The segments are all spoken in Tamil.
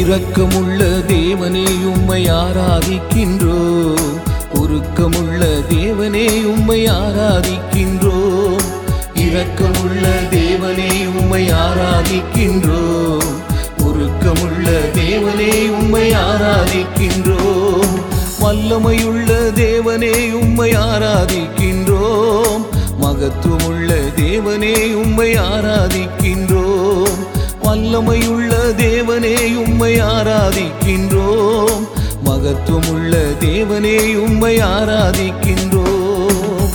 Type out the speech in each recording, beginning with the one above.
இரக்கமுள்ள தேவனே உம்மை ஆராதிக்கின்றோம் உருக்கமுள்ள தேவனே உம்மை ஆராதிக்கின்றோம் இரக்கமுள்ள தேவனே உம்மை ஆராதிக்கின்றோம் உருக்கமுள்ள தேவனே உம்மை ஆராதிக்கின்றோம் வல்லமையுள்ள தேவனே உம்மை ஆராதிக்கின்றோம் மகத்துவமுள்ள தேவனே உம்மை ஆராதிக்கின்றோம் வல்லமையுள்ள தேவனே உம்மை ஆராதிக்கின்றோம் மகத்துவமுள்ள தேவனே உம்மை ஆராதிக்கின்றோம்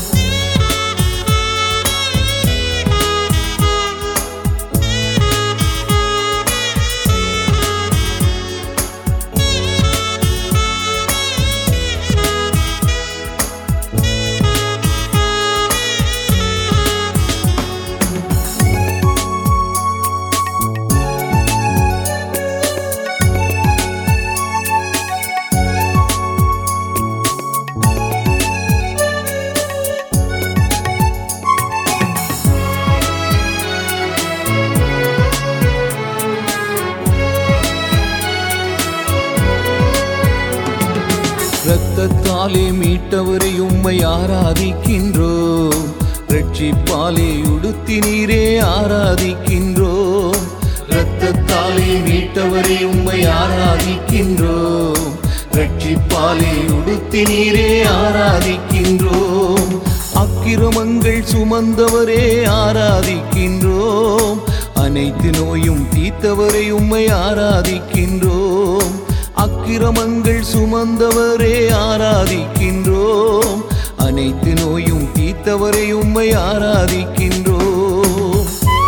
இரத்தத்தாலே மீட்டவரை உம்மை ஆராதிக்கின்றோம் ரட்சிப்பாலே உடுத்தி நீரே ஆராதிக்கின்றோம் இரத்தத்தாலே மீட்டவரை உம்மை ஆராதிக்கின்றோம் ரட்சிப்பாலே உடுத்தி நீரே ஆராதிக்கின்றோம் அக்கிரமங்கள் சுமந்தவரே ஆராதிக்கின்றோம் அனைத்து நோயும் தீர்த்தவரை உம்மை ஆராதிக்கின்றோம் அக்கிரமங்கள் சுமந்தவரே ஆராதிக்கின்றோம் அனைத்து நோயும் தீர்த்தவரை உம்மை ஆராதிக்கின்றோம்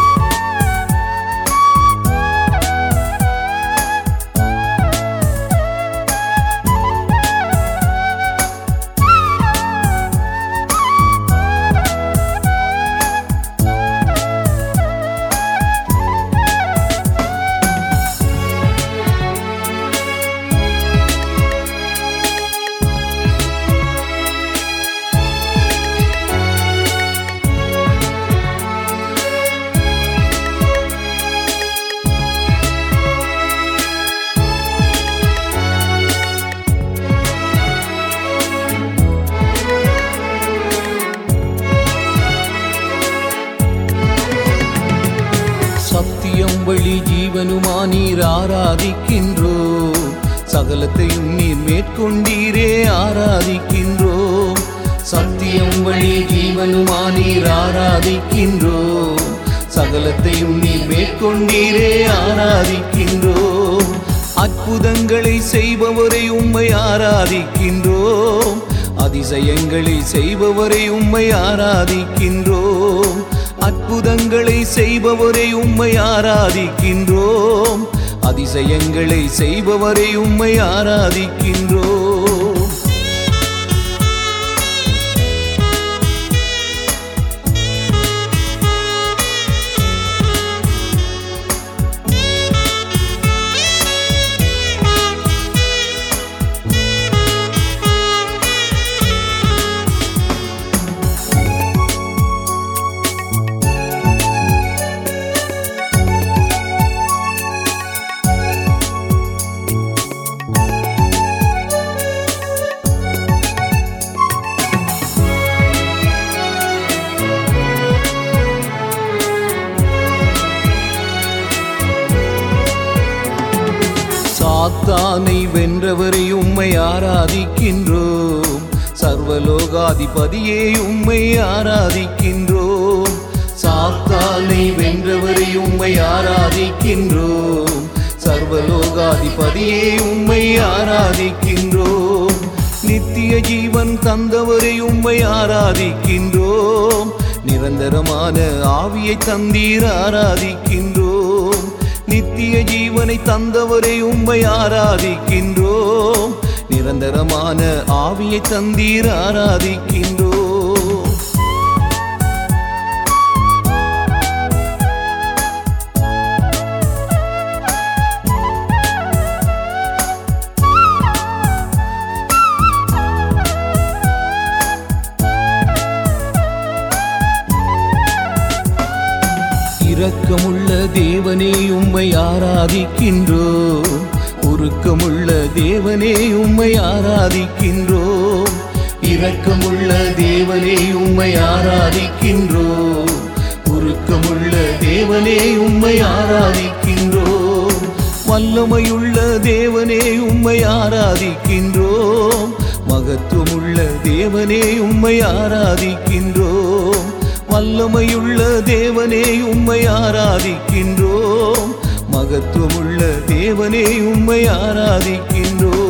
சத்தியம் வழி ஜீவனுமா நீர் ஆராதிக்கின்றோம் சகலத்தையும் நீர் மேற்கொண்டீரே ஆராதிக்கின்றோம் சத்தியம் வழி ஜீவனுமா நீர் ஆராதிக்கின்றோம் சகலத்தையும் நீர் மேற்கொண்டீரே ஆராதிக்கின்றோம் அற்புதங்களை செய்பவரை உம்மை ஆராதிக்கின்றோம் அதிசயங்களை செய்பவரை உம்மை ஆராதிக்கின்றோம் அற்புதங்களை செய்பவரை உம்மை ஆராதிக்கின்றோம் அதிசயங்களை செய்பவரை உம்மை ஆராதிக்கின்றோம் சாத்தானை வென்றவரை உம்மை ஆராதிக்கின்றோம் சர்வலோகாதிபதியே உம்மை ஆராதிக்கின்றோம் சாத்தானை வென்றவரை உம்மை ஆராதிக்கின்றோம் சர்வலோகாதிபதியே உம்மை ஆராதிக்கின்றோம் நித்திய ஜீவன் தந்தவரை உம்மை ஆராதிக்கின்றோம் நிரந்தரமான ஆவியை தந்தீர் ஆராதிக்கின்றோம் நித்திய ஜீவனை தந்தவரை உம்மை ஆராதிக்கின்றோம் நிரந்தரமான ஆவியை தந்தீர் ஆராதிக்கின்றோம் இரக்கமுள்ள தேவனே உம்மை ஆராதிக்கின்றோம் உருக்கமுள்ள தேவனே உம்மை ஆராதிக்கின்றோம் இரக்கமுள்ள தேவனே உம்மை ஆராதிக்கின்றோம் உருக்கமுள்ள தேவனே உம்மை ஆராதிக்கின்றோம் வல்லமையுள்ள தேவனே உம்மை ஆராதிக்கின்றோம் மகத்துவமுள்ள தேவனே உம்மை ஆராதிக்கின்றோம் வல்லமையுள்ள தேவனே உம்மை ஆராதிக்கின்றோம் மகத்துவமுள்ள தேவனே உம்மை ஆராதிக்கின்றோம்